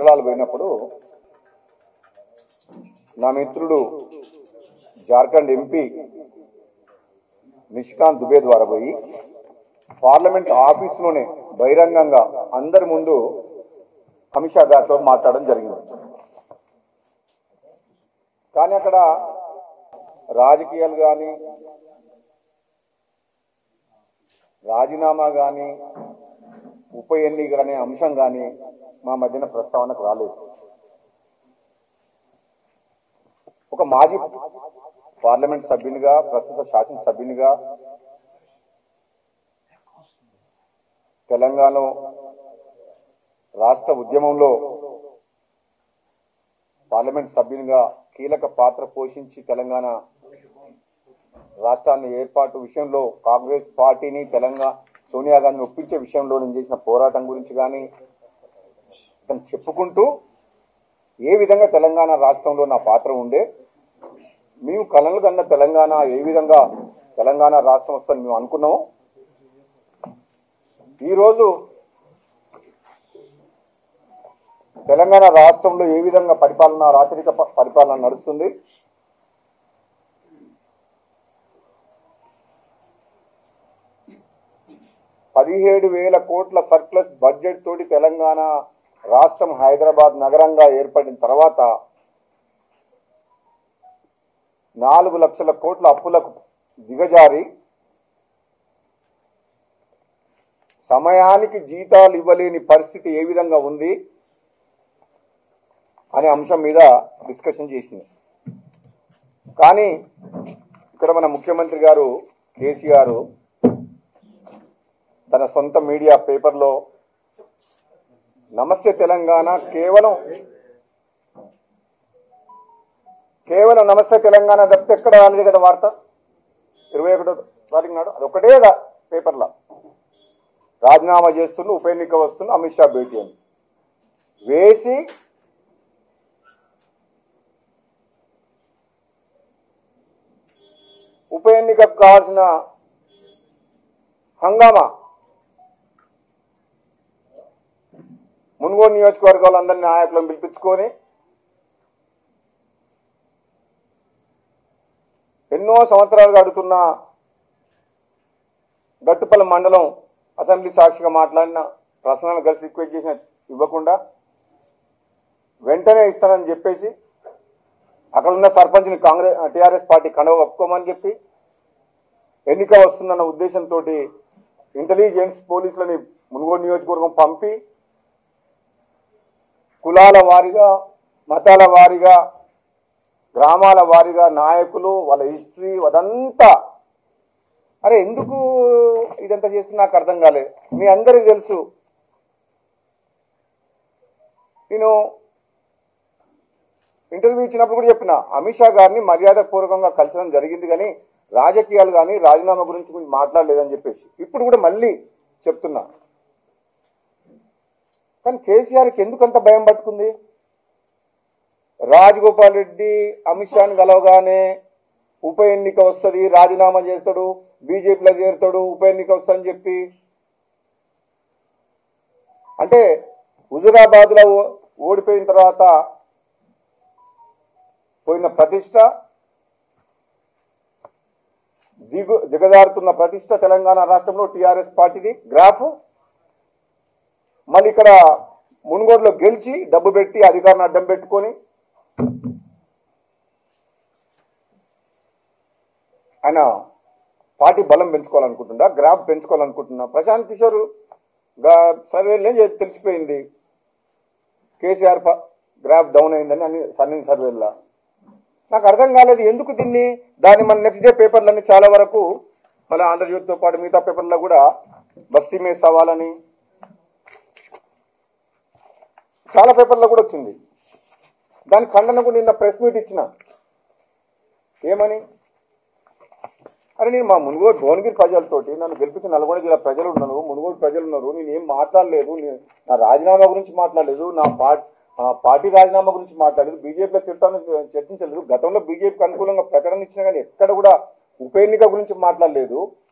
మంత్రాలు పోయినప్పుడు నా మిత్రుడు జార్ఖండ్ ఎంపీ నిష్కాంత్ దుబే ద్వారా పోయి పార్లమెంట్ ఆఫీస్లోనే బహిరంగంగా అందరి ముందు అమిత్ షా గారితో మాట్లాడడం జరిగింది కానీ అక్కడ రాజకీయాలు కానీ రాజీనామా కానీ ఉప ఎన్నిక అనే అంశం కానీ మా మధ్యన ప్రస్తావనకు రాలేదు ఒక మాజీ పార్లమెంట్ సభ్యునిగా ప్రస్తుత శాసనసభ్యునిగా తెలంగాణ రాష్ట్ర ఉద్యమంలో పార్లమెంట్ సభ్యునిగా కీలక పాత్ర పోషించి తెలంగాణ రాష్ట్రాన్ని ఏర్పాటు విషయంలో కాంగ్రెస్ పార్టీని తెలంగాణ సోనియా గాంధీని ఒప్పించే విషయంలో నేను చేసిన పోరాటం గురించి కానీ అతను చెప్పుకుంటూ ఏ విధంగా తెలంగాణ రాష్ట్రంలో నా పాత్ర ఉండే మేము కలలు కన్న తెలంగాణ ఏ విధంగా తెలంగాణ రాష్ట్రం వస్తుందని మేము అనుకున్నాము ఈరోజు తెలంగాణ రాష్ట్రంలో ఏ విధంగా పరిపాలన రాచరిక ప- పరిపాలన నడుస్తుంది పదిహేడు వేల కోట్ల సర్ప్లస్ బడ్జెట్ తోటి తెలంగాణ రాష్ట్రం హైదరాబాద్ నగరంగా ఏర్పడిన తర్వాత నాలుగు లక్షల కోట్ల అప్పులకు దిగజారి సమయానికి జీతాలు ఇవ్వలేని పరిస్థితి ఏ విధంగా ఉంది అనే అంశం మీద డిస్కషన్ చేసింది కానీ ఇక్కడ మన ముఖ్యమంత్రి గారు కేసీఆర్ తన సొంత మీడియా పేపర్లో నమస్తే తెలంగాణ కేవలం కేవలం నమస్తే తెలంగాణ తప్పితే ఎక్కడ రాలేదు కదా వార్త ఇరవై ఒకటో తారీఖు నాడు అది ఒకటే రా- పేపర్లో రాజీనామా చేస్తున్న ఉప ఎన్నిక వస్తున్న అమిత్ షా భేటీ అని వేసి ఉప ఎన్నికకు కావాల్సిన హంగామా మున్గోడు నియోజకవర్గాలందరినీ నాయకులను పిలిపించుకొని ఎన్నో సంవత్సరాలుగా అడుగుతున్న గట్టుపల్లి మండలం అసెంబ్లీ సాక్షిగా మాట్లాడిన ప్రశ్నలు కలిసి రిక్వెస్ట్ చేసిన ఇవ్వకుండా వెంటనే ఇస్తానని చెప్పేసి అక్కడ ఉన్న సర్పంచ్ని కాంగ్రెస్ టీఆర్ఎస్ పార్టీ కండవ ఒప్పుకోమని చెప్పి ఎన్నిక వస్తుందన్న ఉద్దేశంతో ఇంటెలిజెన్స్ పోలీసులని మునుగోడు నియోజకవర్గం పంపి కులాల వారీగా మతాల వారీగా గ్రామాల వారీగా నాయకులు వాళ్ళ హిస్టరీ అదంతా అరే ఎందుకు ఇదంతా చేస్తుంది నాకు అర్థం కాలేదు మీ అందరికీ తెలుసు నేను ఇంటర్వ్యూ ఇచ్చినప్పుడు కూడా చెప్పిన అమిత్ షా గారిని మర్యాదపూర్వకంగా కలిసడం జరిగింది కానీ రాజకీయాలు కానీ రాజీనామా గురించి గురించి మాట్లాడలేదని చెప్పేసి ఇప్పుడు కూడా మళ్ళీ చెప్తున్నా కానీ కేసీఆర్కి ఎందుకంత భయం పట్టుకుంది రాజగోపాల్ రెడ్డి అమిత్ షాని కలవగానే ఉప ఎన్నిక వస్తుంది రాజీనామా చేస్తాడు బీజేపీలో చేరుతాడు ఉప ఎన్నిక వస్తుందని చెప్పి అంటే హుజురాబాద్ లో ఓడిపోయిన తర్వాత పోయిన ప్రతిష్ట దిగు దిగజారుతున్న ప్రతిష్ట తెలంగాణ రాష్ట్రంలో టీఆర్ఎస్ పార్టీది గ్రాఫ్ మళ్ళీ ఇక్కడ మునుగోడులో గెలిచి డబ్బు పెట్టి అధికారాన్ని అడ్డం పెట్టుకొని ఆయన పార్టీ బలం పెంచుకోవాలనుకుంటుందా గ్రాఫ్ పెంచుకోవాలనుకుంటున్నా ప్రశాంత్ కిషోర్ గా- సర్వేలు ఏం చేసి తెలిసిపోయింది కేసీఆర్ ప- గ్రాఫ్ డౌన్ అయిందని అన్ని సన్నీ సర్వేల్లో నాకు అర్థం కాలేదు ఎందుకు దీన్ని దాన్ని మన నెక్స్ట్ డే పేపర్లన్నీ చాలా వరకు మళ్ళీ ఆంధ్రజ్యోతితో పాటు మిగతా పేపర్లో కూడా బస్తీ మీద సవాలని చాలా పేపర్లో కూడా వచ్చింది దాని ఖండన కూడా నిన్న ప్రెస్ మీట్ ఇచ్చిన ఏమని అరే నేను మా మునుగోడు భువనగిరి ప్రజలతోటి నన్ను గెలిపించిన నల్గొండ జిల్లా ప్రజలు ఉన్నారు మునుగోడు ప్రజలు ఉన్నారు నేను ఏం మాట్లాడలేదు నేను నా రాజీనామా గురించి మాట్లాడలేదు నా పార్టీ పార్టీ రాజీనామా గురించి మాట్లాడలేదు బీజేపీలో తిట్టాను చర్చించలేదు గతంలో బీజేపీకి అనుకూలంగా ప్రకటన ఇచ్చినా కానీ ఎక్కడ కూడా ఉప ఎన్నిక గురించి మాట్లాడలేదు